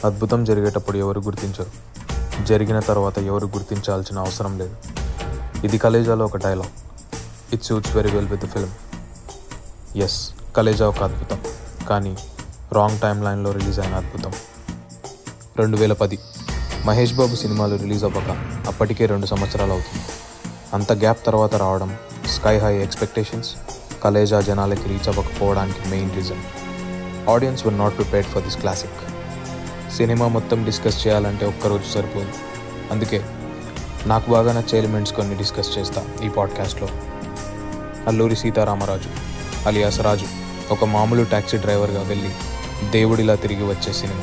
అద్భుతం జరిగేటప్పుడు ఎవరు గుర్తించరు జరిగిన తర్వాత ఎవరు గుర్తించాల్సిన అవసరం లేదు ఇది కలేజాలో ఒక dialogue it suits very well with the film yes Khaleja ఒక అద్భుతం కానీ రాంగ్ టైం లైన్లో రిలీజ్ అయిన అద్భుతం రెండు వేల పది మహేష్ బాబు సినిమాలు రిలీజ్ అవ్వక అప్పటికే రెండు సంవత్సరాలు అవుతుంది అంత గ్యాప్ తర్వాత రావడం స్కై హై ఎక్స్పెక్టేషన్స్ కలేజా జనాలకి రీచ్ అవ్వకపోవడానికి main reason audience were not prepared for this classic cinema మొత్తం డిస్కస్ చేయాలంటే ఒక్కరోజు సరిపోదు అందుకే నాకు బాగా నచ్చే ఎలిమెంట్స్ కొన్ని డిస్కస్ చేస్తా ఈ పాడ్కాస్ట్లో అల్లూరి సీతారామరాజు అలియాస్ రాజు ఒక మామూలు ట్యాక్సీ డ్రైవర్గా వెళ్ళి దేవుడిలా తిరిగి వచ్చే సినిమా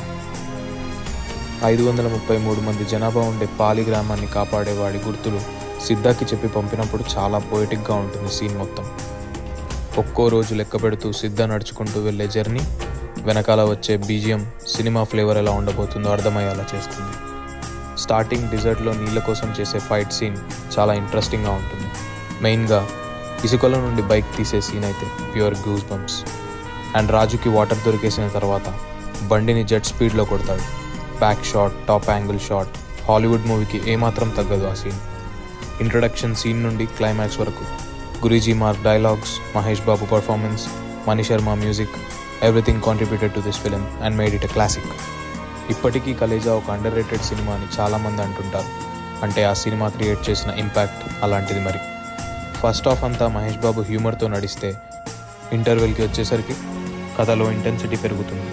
ఐదు వందల ముప్పై మూడు మంది జనాభా ఉండే పాలి గ్రామాన్ని కాపాడేవాడి గుర్తులు సిద్ధాకి చెప్పి పంపినప్పుడు చాలా పోయిటిక్గా ఉంటుంది సీన్ మొత్తం ఒక్కో రోజు లెక్క పెడుతూ సిద్ధ నడుచుకుంటూ వెళ్ళే జర్నీ వెనకాల వచ్చే బీజిఎం సినిమా ఫ్లేవర్ ఎలా ఉండబోతుందో అర్థమయ్యేలా చేస్తుంది స్టార్టింగ్ డిజర్ట్లో నీళ్ళ కోసం చేసే ఫైట్ సీన్ చాలా ఇంట్రెస్టింగ్గా ఉంటుంది మెయిన్గా ఇసుకల నుండి బైక్ తీసే సీన్ అయితే ప్యూర్ గూస్ బంప్స్ అండ్ రాజుకి వాటర్ దొరికేసిన తర్వాత బండిని జెట్ స్పీడ్లో కొడతాడు back shot top angle shot Hollywood మూవీకి ఏమాత్రం తగ్గదు ఆ సీన్ ఇంట్రొడక్షన్ సీన్ నుండి క్లైమాక్స్ వరకు Guruji mark dialogues Mahesh Babu performance Mani Sharma music everything contributed to this film and made it a classic ఇప్పటికీ కలేజా ఒక అండర్ రేటెడ్ సినిమా అని చాలామంది అంటుంటారు అంటే ఆ సినిమా క్రియేట్ చేసిన ఇంపాక్ట్ అలాంటిది మరి ఫస్ట్ హాఫ్ అంతా మహేష్ బాబు హ్యూమర్తో నడిస్తే ఇంటర్వెల్కి వచ్చేసరికి కథలో ఇంటెన్సిటీ పెరుగుతుంది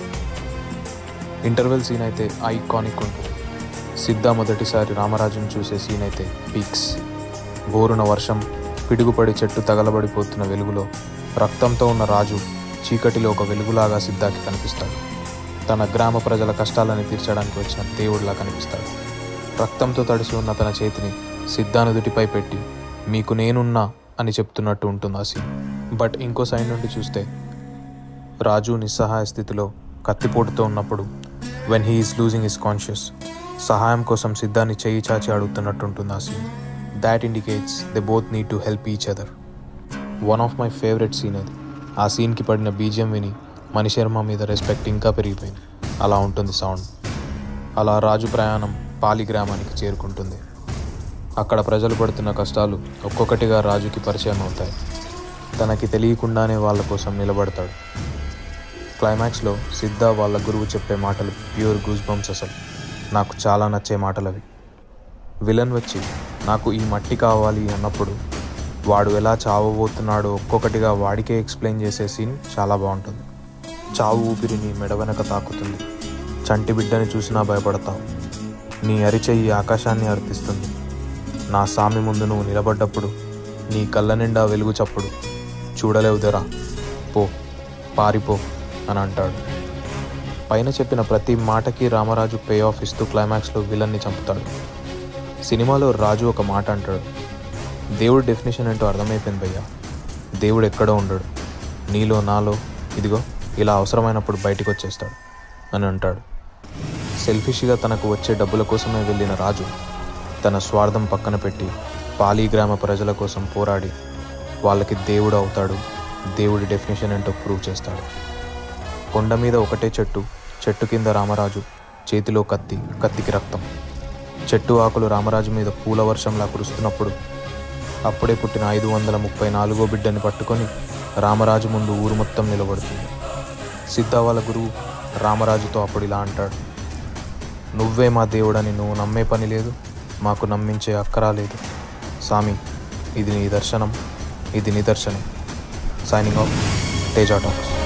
ఇంటర్వెల్ సీన్ అయితే ఐకానిక్ ఉంటుంది సిద్ధ మొదటిసారి రామరాజును చూసే సీన్ అయితే పీక్స్ బోరున వర్షం పిడుగుపడి చెట్టు తగలబడిపోతున్న వెలుగులో రక్తంతో ఉన్న రాజు చీకటిలో ఒక వెలుగులాగా సిద్ధాకి కనిపిస్తాడు తన గ్రామ ప్రజల కష్టాలని తీర్చడానికి వచ్చిన దేవుడిలా కనిపిస్తాడు రక్తంతో తడిసి ఉన్న తన చేతిని సిద్ధానుదుటిపై పెట్టి మీకు నేనున్నా అని చెప్తున్నట్టు ఉంటుంది ఆ సీన్ బట్ ఇంకో సైడ్ నుండి చూస్తే రాజు నిస్సహాయ స్థితిలో కత్తిపోటుతో ఉన్నప్పుడు when he is losing his conscious సహాయం కోసం సిద్ధాన్ని చేయి చాచి అడుగుతున్నట్టు ఉంటుంది ఆ scene that indicates they both need to help each other one of my favourite scene అది ఆ సీన్కి పడిన బీజియం విని మణిశర్మ మీద రెస్పెక్ట్ ఇంకా పెరిగిపోయింది అలా ఉంటుంది సౌండ్ అలా రాజు ప్రయాణం పాలి గ్రామానికి చేరుకుంటుంది అక్కడ ప్రజలు పడుతున్న కష్టాలు ఒక్కొక్కటిగా రాజుకి పరిచయం అవుతాయి తనకి తెలియకుండానే వాళ్ళ కోసం నిలబడతాడు క్లైమాక్స్లో సిద్ధ వాళ్ళ గురువు చెప్పే మాటలు ప్యూర్ గూస్ బంప్స్ అసలు నాకు చాలా నచ్చే మాటలు అవి విలన్ వచ్చి నాకు ఈ మట్టి కావాలి అన్నప్పుడు వాడు ఎలా చావబోతున్నాడో ఒక్కొక్కటిగా వాడికే ఎక్స్ప్లెయిన్ చేసే సీన్ చాలా బాగుంటుంది చావు ఊపిరిని మెడ వెనక తాకుతుంది చంటి బిడ్డని చూసినా భయపడతావు నీ అరిచెయ్యి ఆకాశాన్ని అర్థిస్తుంది నా సామి ముందు నువ్వు నిలబడ్డప్పుడు నీ కళ్ళ నిండా వెలుగు చప్పుడు చూడలేవుదరా పో పారిపో అని అంటాడు పైన చెప్పిన ప్రతి మాటకి రామరాజు పే ఆఫ్ ఇస్తూ క్లైమాక్స్లో విలన్ని చంపుతాడు సినిమాలో రాజు ఒక మాట అంటాడు దేవుడి డెఫినేషన్ ఏంటో అర్థమైపోయింది భయ్యా దేవుడు ఎక్కడో ఉండడు నీలో నాలో ఇదిగో ఇలా అవసరమైనప్పుడు బయటికి వచ్చేస్తాడు అని అంటాడు సెల్ఫిష్గా తనకు వచ్చే డబ్బుల కోసమే వెళ్ళిన రాజు తన స్వార్థం పక్కన పెట్టి పాలీ గ్రామ ప్రజల కోసం పోరాడి వాళ్ళకి దేవుడు అవుతాడు దేవుడి డెఫినేషన్ ఏంటో ప్రూవ్ చేస్తాడు కొండ మీద ఒకటే చెట్టు చెట్టు కింద రామరాజు చేతిలో కత్తి కత్తికి రక్తం చెట్టు ఆకులు రామరాజు మీద పూల వర్షంలా కురుస్తున్నప్పుడు అప్పుడే పుట్టిన ఐదు వందల ముప్పై నాలుగో బిడ్డని పట్టుకొని రామరాజు ముందు ఊరు మొత్తం నిలబడుతుంది సిద్ధ వాళ్ళ గురువు రామరాజుతో అప్పుడు ఇలా అంటాడు నువ్వే మా దేవుడని నువ్వు నమ్మే పని లేదు మాకు నమ్మించే అక్కరా లేదు సామి ఇది నీ దర్శనం ఇది నిదర్శనం సైనింగ్ ఆఫ్ తేజా టాక్స్